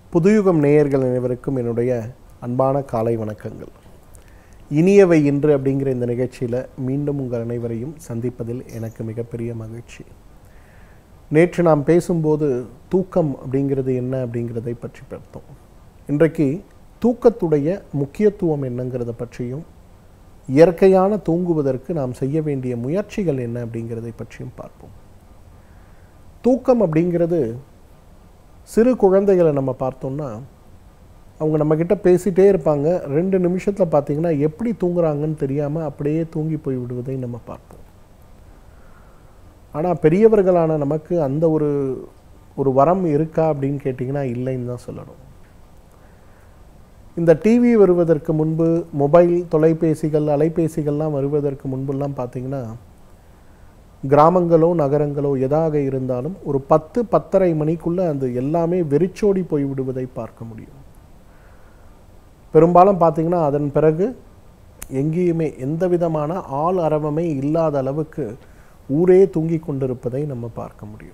புதுயுகம் நேயர்கள் அனைவருக்கும் என்னுடைய அன்பான காலை வணக்கங்கள் இனியவை இன்று அப்படிங்கிற இந்த நிகழ்ச்சியில் மீண்டும் உங்கள் அனைவரையும் சந்திப்பதில் எனக்கு மிகப்பெரிய மகிழ்ச்சி நேற்று நாம் பேசும்போது தூக்கம் அப்படிங்கிறது என்ன அப்படிங்கிறதை பற்றி பார்த்தோம் இன்றைக்கு தூக்கத்துடைய முக்கியத்துவம் என்னங்கிறத பற்றியும் இயற்கையான தூங்குவதற்கு நாம் செய்ய வேண்டிய முயற்சிகள் என்ன அப்படிங்கிறதை பற்றியும் பார்ப்போம் தூக்கம் அப்படிங்கிறது சிறு குழந்தைகளை நம்ம பார்த்தோம்னா அவங்க நம்மக்கிட்ட பேசிகிட்டே இருப்பாங்க ரெண்டு நிமிஷத்தில் பார்த்தீங்கன்னா எப்படி தூங்குறாங்கன்னு தெரியாமல் அப்படியே தூங்கி போய் விடுவதை நம்ம பார்ப்போம் ஆனால் பெரியவர்களான நமக்கு அந்த ஒரு ஒரு வரம் இருக்கா அப்படின்னு கேட்டிங்கன்னா இல்லைன்னு தான் சொல்லணும் இந்த டிவி வருவதற்கு முன்பு மொபைல் தொலைபேசிகள் அலைபேசிகள்லாம் வருவதற்கு முன்பெல்லாம் பார்த்தீங்கன்னா கிராமங்களோ நகரங்களோ எதாக இருந்தாலும் ஒரு பத்து பத்தரை மணிக்குள்ளே அந்த எல்லாமே வெறிச்சோடி போய் விடுவதை பார்க்க முடியும் பெரும்பாலும் பார்த்தீங்கன்னா அதன் பிறகு எங்கேயுமே எந்த விதமான ஆள் அரவமே இல்லாத அளவுக்கு ஊரே தூங்கி கொண்டிருப்பதை நம்ம பார்க்க முடியும்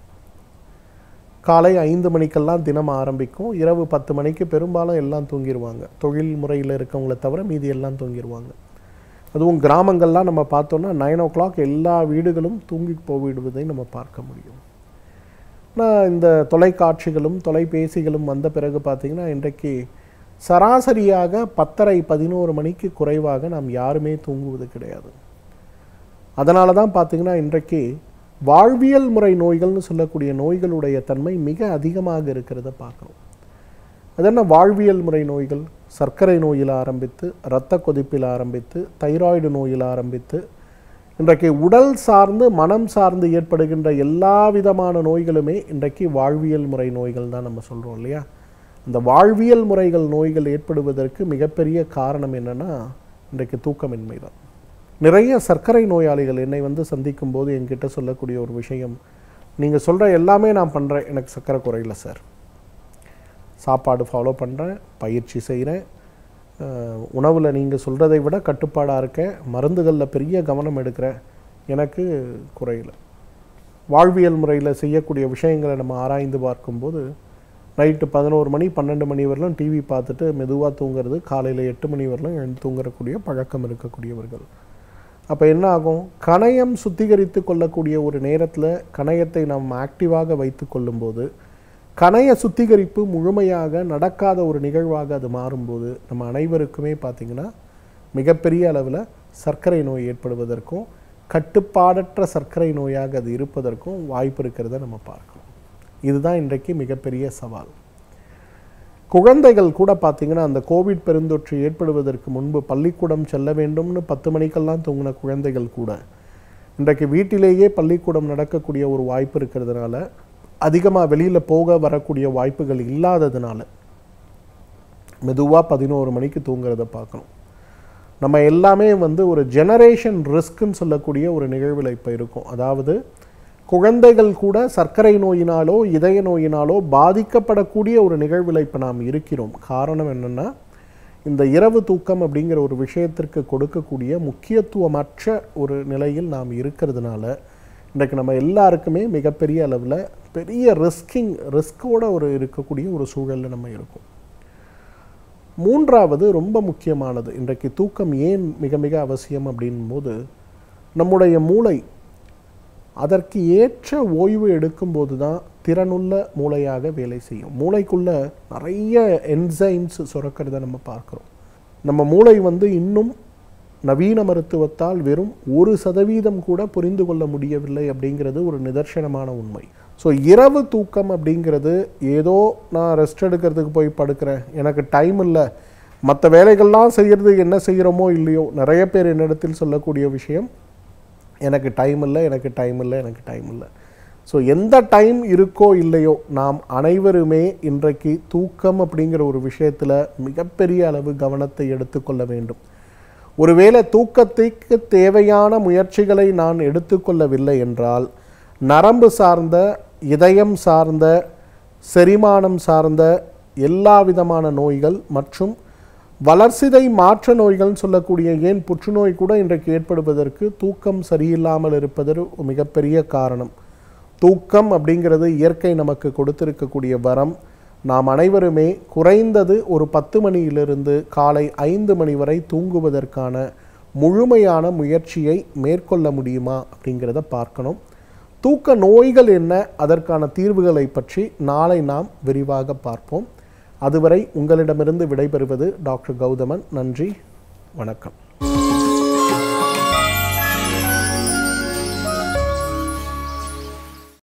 காலை ஐந்து மணிக்கெல்லாம் தினம் ஆரம்பிக்கும் இரவு பத்து மணிக்கு பெரும்பாலும் எல்லாம் தூங்கிடுவாங்க தொழில் முறையில் இருக்கவங்கள தவிர மீதி எல்லாம் தூங்கிடுவாங்க அதுவும் கிராமங்கள்லாம் நம்ம பார்த்தோன்னா நைன் ஓ கிளாக் எல்லா வீடுகளும் தூங்கி போய்விடுவதை நம்ம பார்க்க முடியும் ஆனால் இந்த தொலைக்காட்சிகளும் தொலைபேசிகளும் வந்த பிறகு பார்த்திங்கன்னா இன்றைக்கு சராசரியாக பத்தரை பதினோரு மணிக்கு குறைவாக நாம் யாருமே தூங்குவது கிடையாது அதனால தான் பார்த்திங்கன்னா இன்றைக்கு வாழ்வியல் முறை நோய்கள்னு சொல்லக்கூடிய நோய்களுடைய தன்மை மிக அதிகமாக இருக்கிறத பார்க்குறோம் அது என்ன வாழ்வியல் முறை நோய்கள் சர்க்கரை நோயில் ஆரம்பித்து இரத்த கொதிப்பில் ஆரம்பித்து தைராய்டு நோயில் ஆரம்பித்து இன்றைக்கு உடல் சார்ந்து மனம் சார்ந்து ஏற்படுகின்ற எல்லா விதமான நோய்களுமே இன்றைக்கு வாழ்வியல் முறை நோய்கள் தான் நம்ம சொல்கிறோம் இல்லையா இந்த வாழ்வியல் முறைகள் நோய்கள் ஏற்படுவதற்கு மிகப்பெரிய காரணம் என்னென்னா இன்றைக்கு தூக்கமின்மை தான் நிறைய சர்க்கரை நோயாளிகள் என்னை வந்து சந்திக்கும் போது என்கிட்ட சொல்லக்கூடிய ஒரு விஷயம் நீங்கள் சொல்கிற எல்லாமே நான் பண்ணுறேன் எனக்கு சர்க்கரை குறையில சார் சாப்பாடு ஃபாலோ பண்ணுறேன் பயிற்சி செய்கிறேன் உணவில் நீங்கள் சொல்கிறதை விட கட்டுப்பாடாக இருக்கேன் மருந்துகளில் பெரிய கவனம் எடுக்கிறேன் எனக்கு குறையில வாழ்வியல் முறையில் செய்யக்கூடிய விஷயங்களை நம்ம ஆராய்ந்து பார்க்கும்போது நைட்டு பதினோரு மணி பன்னெண்டு மணி வரலாம் டிவி பார்த்துட்டு மெதுவாக தூங்குறது காலையில் எட்டு மணி வரலாம் எழுந்து தூங்கக்கூடிய பழக்கம் இருக்கக்கூடியவர்கள் அப்போ என்ன ஆகும் கணையம் சுத்திகரித்து கொள்ளக்கூடிய ஒரு நேரத்தில் கணையத்தை நாம் ஆக்டிவாக வைத்து கொள்ளும்போது கணைய சுத்திகரிப்பு முழுமையாக நடக்காத ஒரு நிகழ்வாக அது மாறும்போது நம்ம அனைவருக்குமே பார்த்திங்கன்னா மிகப்பெரிய அளவில் சர்க்கரை நோய் ஏற்படுவதற்கும் கட்டுப்பாடற்ற சர்க்கரை நோயாக அது இருப்பதற்கும் வாய்ப்பு இருக்கிறத நம்ம பார்க்கலாம் இதுதான் இன்றைக்கு மிகப்பெரிய சவால் குழந்தைகள் கூட பார்த்திங்கன்னா அந்த கோவிட் பெருந்தொற்று ஏற்படுவதற்கு முன்பு பள்ளிக்கூடம் செல்ல வேண்டும்னு பத்து மணிக்கெல்லாம் தூங்கின குழந்தைகள் கூட இன்றைக்கு வீட்டிலேயே பள்ளிக்கூடம் நடக்கக்கூடிய ஒரு வாய்ப்பு இருக்கிறதுனால அதிகமாக வெளியில் போக வரக்கூடிய வாய்ப்புகள் இல்லாததுனால மெதுவாக பதினோரு மணிக்கு தூங்குறத பார்க்கணும் நம்ம எல்லாமே வந்து ஒரு ஜெனரேஷன் ரிஸ்க்குன்னு சொல்லக்கூடிய ஒரு நிகழ்வில் இப்போ இருக்கும் அதாவது குழந்தைகள் கூட சர்க்கரை நோயினாலோ இதய நோயினாலோ பாதிக்கப்படக்கூடிய ஒரு நிகழ்வில் இப்போ நாம் இருக்கிறோம் காரணம் என்னென்னா இந்த இரவு தூக்கம் அப்படிங்கிற ஒரு விஷயத்திற்கு கொடுக்கக்கூடிய முக்கியத்துவமற்ற ஒரு நிலையில் நாம் இருக்கிறதுனால இன்றைக்கு நம்ம எல்லாருக்குமே மிகப்பெரிய அளவில் பெரிய ரிஸ்கிங் ரிஸ்கோட ஒரு இருக்கக்கூடிய ஒரு சூழலில் நம்ம இருக்கோம் மூன்றாவது ரொம்ப முக்கியமானது இன்றைக்கு தூக்கம் ஏன் மிக மிக அவசியம் அப்படின் போது நம்முடைய மூளை அதற்கு ஏற்ற ஓய்வு எடுக்கும்போது தான் திறனுள்ள மூளையாக வேலை செய்யும் மூளைக்குள்ள நிறைய என்சைம்ஸ் சுரக்கிறத நம்ம பார்க்குறோம் நம்ம மூளை வந்து இன்னும் நவீன மருத்துவத்தால் வெறும் ஒரு சதவீதம் கூட புரிந்து கொள்ள முடியவில்லை அப்படிங்கிறது ஒரு நிதர்சனமான உண்மை ஸோ இரவு தூக்கம் அப்படிங்கிறது ஏதோ நான் ரெஸ்ட் எடுக்கிறதுக்கு போய் படுக்கிறேன் எனக்கு டைம் இல்லை மற்ற வேலைகள்லாம் செய்கிறது என்ன செய்கிறோமோ இல்லையோ நிறைய பேர் என்னிடத்தில் சொல்லக்கூடிய விஷயம் எனக்கு டைம் இல்லை எனக்கு டைம் இல்லை எனக்கு டைம் இல்லை ஸோ எந்த டைம் இருக்கோ இல்லையோ நாம் அனைவருமே இன்றைக்கு தூக்கம் அப்படிங்கிற ஒரு விஷயத்தில் மிகப்பெரிய அளவு கவனத்தை எடுத்துக்கொள்ள வேண்டும் ஒருவேளை தூக்கத்துக்கு தேவையான முயற்சிகளை நான் எடுத்துக்கொள்ளவில்லை என்றால் நரம்பு சார்ந்த இதயம் சார்ந்த செரிமானம் சார்ந்த எல்லா விதமான நோய்கள் மற்றும் வளர்சிதை மாற்ற நோய்கள்னு சொல்லக்கூடிய ஏன் புற்றுநோய் கூட இன்றைக்கு ஏற்படுவதற்கு தூக்கம் சரியில்லாமல் இருப்பது ஒரு மிகப்பெரிய காரணம் தூக்கம் அப்படிங்கிறது இயற்கை நமக்கு கொடுத்திருக்கக்கூடிய வரம் நாம் அனைவருமே குறைந்தது ஒரு பத்து மணியிலிருந்து காலை ஐந்து மணி வரை தூங்குவதற்கான முழுமையான முயற்சியை மேற்கொள்ள முடியுமா அப்படிங்கிறத பார்க்கணும் தூக்க நோய்கள் என்ன அதற்கான தீர்வுகளை பற்றி நாளை நாம் விரிவாக பார்ப்போம் அதுவரை உங்களிடமிருந்து விடைபெறுவது டாக்டர் கௌதமன் நன்றி வணக்கம்